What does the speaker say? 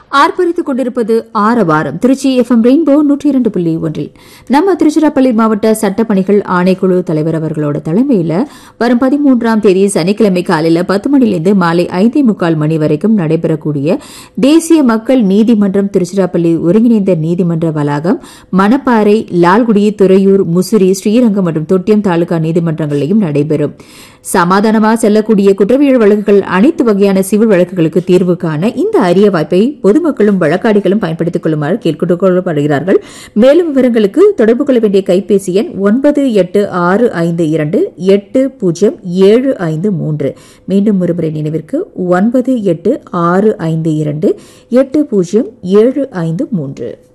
ஆர்ப்பரித்துக் கொண்டிருப்பது ஆரவாரம் Trichy FM rainbow நூற்றி இரண்டு புள்ளி ஒன்றில் நம்ம திருச்சிராப்பள்ளி மாவட்ட சட்டப்பணிகள் ஆணைக்குழு தலைவர் அவர்களோட தலைமையில் வரும் பதிமூன்றாம் தேதி சனிக்கிழமை காலையில் பத்து மணிலிருந்து மாலை ஐந்தே முக்கால் மணி வரைக்கும் நடைபெறக்கூடிய தேசிய மக்கள் நீதிமன்றம் திருச்சிராப்பள்ளி ஒருங்கிணைந்த நீதிமன்ற வளாகம் மணப்பாறை லால்குடி துறையூர் முசிறி ஸ்ரீரங்கம் மற்றும் தொட்டியம் தாலுகா நீதிமன்றங்களிலும் நடைபெறும் சமாதானமாக செல்லக்கூடிய குற்றவியல் வழக்குகள் அனைத்து வகையான சிவில் வழக்குகளுக்கு தீர்வு காண இந்த அரிய வாய்ப்பை பொதுமக்களும் வழக்காடிகளும் பயன்படுத்திக் கொள்ளுமாறு கேட்டுக் கொள்ளப்படுகிறார்கள் மேலும் விவரங்களுக்கு தொடர்பு கொள்ள வேண்டிய கைபேசி எண் ஒன்பது எட்டு ஆறு ஐந்து இரண்டு எட்டு பூஜ்ஜியம் ஏழு ஐந்து மூன்று மீண்டும் ஒருமுறை நினைவிற்கு ஒன்பது எட்டு ஆறு ஐந்து இரண்டு எட்டு பூஜ்ஜியம் ஏழு ஐந்து மூன்று